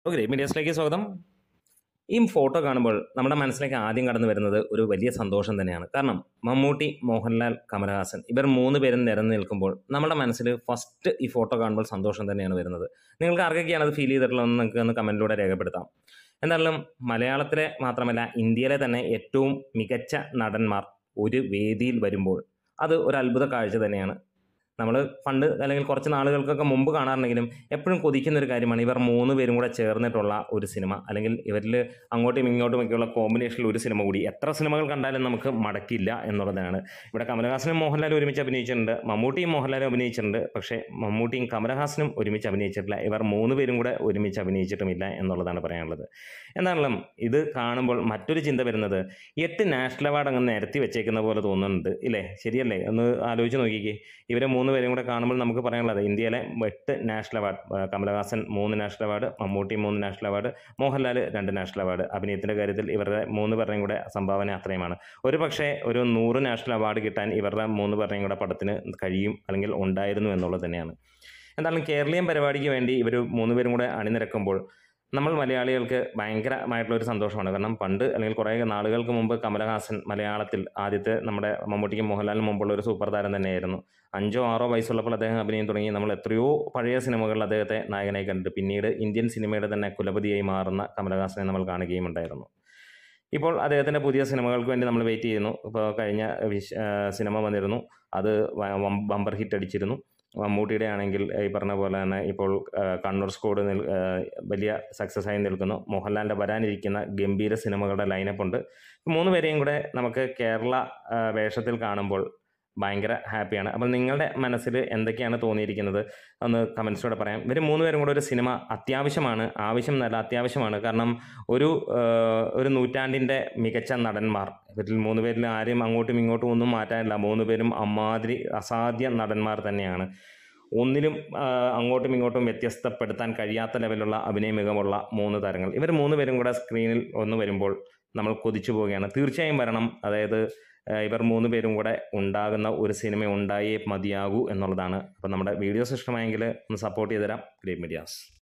great മീഡിയസിലേക്ക് സ്വാഗതം ഈ photo കാണുമ്പോൾ നമ്മുടെ മനസ്സിലേക്ക് ആദ്യം കടന്നു വരുന്നത് ഒരു വലിയ സന്തോഷം തന്നെയാണ് കാരണം മമ്മൂട്ടി മോഹൻലാൽ കമലഹാസൻ ഇവർ മൂന്ന് പേരും നിരന്ന് നിൽക്കുമ്പോൾ നമ്മുടെ മനസ്സിൽ ഫസ്റ്റ് ഈ ഫോട്ടോ കാണുമ്പോൾ സന്തോഷം തന്നെയാണ് വരുന്നത് നിങ്ങൾക്ക് ആർക്കൊക്കെയാണ് അത് ഫീൽ ചെയ്തിട്ടുള്ളതെന്ന് നിങ്ങൾക്ക് ഒന്ന് കമൻറ്റിലൂടെ രേഖപ്പെടുത്താം എന്തായാലും മലയാളത്തിലെ മാത്രമല്ല ഇന്ത്യയിലെ തന്നെ ഏറ്റവും മികച്ച നടന്മാർ ഒരു വേദിയിൽ വരുമ്പോൾ അത് ഒരു അത്ഭുത കാഴ്ച തന്നെയാണ് നമ്മൾ പണ്ട് അല്ലെങ്കിൽ കുറച്ച് നാളുകൾക്കൊക്കെ മുമ്പ് കാണാറുണ്ടെങ്കിലും എപ്പോഴും കൊതിക്കുന്ന ഒരു കാര്യമാണ് ഇവർ മൂന്ന് പേരും കൂടെ ചേർന്നിട്ടുള്ള ഒരു സിനിമ അല്ലെങ്കിൽ ഇവരിൽ അങ്ങോട്ടും ഇങ്ങോട്ടും ഒക്കെയുള്ള കോമ്പിനേഷനിൽ ഒരു സിനിമ കൂടി എത്ര സിനിമകൾ കണ്ടാലും നമുക്ക് മടക്കില്ല എന്നുള്ളതാണ് ഇവിടെ കമലഹാസനും മോഹൻലാലും ഒരുമിച്ച് അഭിനയിച്ചിട്ടുണ്ട് മമ്മൂട്ടിയും മോഹൻലാലും അഭിനയിച്ചിട്ടുണ്ട് പക്ഷേ മമ്മൂട്ടിയും കമലഹാസനും ഒരുമിച്ച് അഭിനയിച്ചിട്ടില്ല ഇവർ മൂന്ന് പേരും കൂടെ ഒരുമിച്ച് അഭിനയിച്ചിട്ടുമില്ല എന്നുള്ളതാണ് പറയാനുള്ളത് എന്നാലും ഇത് കാണുമ്പോൾ മറ്റൊരു ചിന്ത വരുന്നത് എട്ട് നാഷണൽ അവാർഡ് അങ്ങ് നിരത്തി വെച്ചേക്കുന്ന പോലെ തോന്നുന്നുണ്ട് ഇല്ലേ ശരിയല്ലേ ഒന്ന് ആലോചിച്ച് നോക്കിക്കേ ഇവരെ മൂന്ന് പേരും കൂടെ കാണുമ്പോൾ നമുക്ക് പറയാനുള്ളത് ഇന്ത്യയിലെ എട്ട് നാഷണൽ അവാർഡ് ആ, കമലഹാസൻ മൂന്ന് നാഷണൽ അവാർഡ് മമ്മൂട്ടി മൂന്ന് നാഷണൽ അവാർഡ് മോഹൻലാൽ രണ്ട് നാഷണൽ അവാർഡ് അഭിനയത്തിൻ്റെ കാര്യത്തിൽ ഇവരുടെ മൂന്ന് പേരുടെയും കൂടെ സംഭാവന അത്രയുമാണ് ഒരു പക്ഷേ ഒരു നൂറ് നാഷണൽ അവാർഡ് കിട്ടാൻ ഇവരുടെ മൂന്ന് പേരുടെയും കൂടെ പടത്തിന് കഴിയും അല്ലെങ്കിൽ ഉണ്ടായിരുന്നു എന്നുള്ളത് തന്നെയാണ് എന്തായാലും കേരളീയം പരിപാടിക്ക് വേണ്ടി ഇവർ മൂന്ന് പേരും കൂടെ അണിനിരക്കുമ്പോൾ നമ്മൾ മലയാളികൾക്ക് ഭയങ്കരമായിട്ടുള്ള ഒരു സന്തോഷമാണ് കാരണം പണ്ട് അല്ലെങ്കിൽ കുറേ നാളുകൾക്ക് മുമ്പ് കമലഹാസൻ മലയാളത്തിൽ ആദ്യത്തെ നമ്മുടെ മമ്മൂട്ടിക്കും മോഹൻലാലിനും മുമ്പുള്ള ഒരു സൂപ്പർ താരം തന്നെയായിരുന്നു അഞ്ചോ ആറോ വയസ്സുള്ളപ്പോൾ അദ്ദേഹം അഭിനയം തുടങ്ങി നമ്മൾ എത്രയോ പഴയ സിനിമകളിൽ അദ്ദേഹത്തെ നായകനായി കണ്ടിട്ട് പിന്നീട് ഇന്ത്യൻ സിനിമയുടെ തന്നെ കുലപതിയായി മാറുന്ന കമലഹാസനെ നമ്മൾ കാണുകയും ഉണ്ടായിരുന്നു ഇപ്പോൾ അദ്ദേഹത്തിൻ്റെ പുതിയ സിനിമകൾക്ക് വേണ്ടി നമ്മൾ വെയിറ്റ് ചെയ്യുന്നു ഇപ്പോൾ കഴിഞ്ഞ വിശ് ആ, സിനിമ വന്നിരുന്നു അത് വ- വം- ബമ്പർ ഹിറ്റ് അടിച്ചിരുന്നു മമ്മൂട്ടിയുടെ ആണെങ്കിൽ ഈ പറഞ്ഞ പോലെ തന്നെ ഇപ്പോൾ ആ, കണ്ണൂർ സ്കോഡ് നിൽ ആ, വലിയ സക്സസ് ആയി നിൽക്കുന്നു മോഹൻലാലിൻ്റെ വരാനിരിക്കുന്ന ഗംഭീര സിനിമകളുടെ ലൈനപ്പ് ഉണ്ട് മൂന്ന് പേരെയും കൂടെ നമുക്ക് കേരള ആ, വേഷത്തിൽ കാണുമ്പോൾ ഭയങ്കര ഹാപ്പിയാണ് അപ്പോൾ നിങ്ങളുടെ മനസ്സിൽ എന്തൊക്കെയാണ് തോന്നിയിരിക്കുന്നത് ഒന്ന് കമൻസിലൂടെ പറയാം ഇവർ മൂന്ന് പേരും കൂടെ ഒരു സിനിമ അത്യാവശ്യമാണ് ആവശ്യം എന്നല്ല അത്യാവശ്യമാണ് കാരണം ഒരു ആ, ഒരു നൂറ്റാണ്ടിൻ്റെ മികച്ച നടന്മാർ ഇവരിൽ മൂന്ന് പേരിൽ ആരും അങ്ങോട്ടും ഇങ്ങോട്ടും ഒന്നും മാറ്റാനില്ല മൂന്ന് പേരും അമ്മാതിരി അസാധ്യ നടന്മാർ തന്നെയാണ് ഒന്നിലും ആ, അങ്ങോട്ടും ഇങ്ങോട്ടും വ്യത്യസ്തപ്പെടുത്താൻ കഴിയാത്ത ലെവലുള്ള അഭിനയ മികവുള്ള മൂന്ന് താരങ്ങൾ ഇവർ മൂന്ന് പേരും കൂടെ സ്ക്രീനിൽ ഒന്ന് വരുമ്പോൾ നമ്മൾ കൊതിച്ചു പോവുകയാണ് തീർച്ചയായും വരണം അതായത് ആ, ഇവർ മൂന്ന് പേരും കൂടെ ഉണ്ടാകുന്ന ഒരു സിനിമ ഉണ്ടായേ മതിയാകൂ എന്നുള്ളതാണ് അപ്പോൾ നമ്മുടെ വീഡിയോസ് ഇഷ്ടമായെങ്കിൽ ഒന്ന് സപ്പോർട്ട് ചെയ്ത് തരാം ഗ്രേറ്റ് മീഡിയാസ്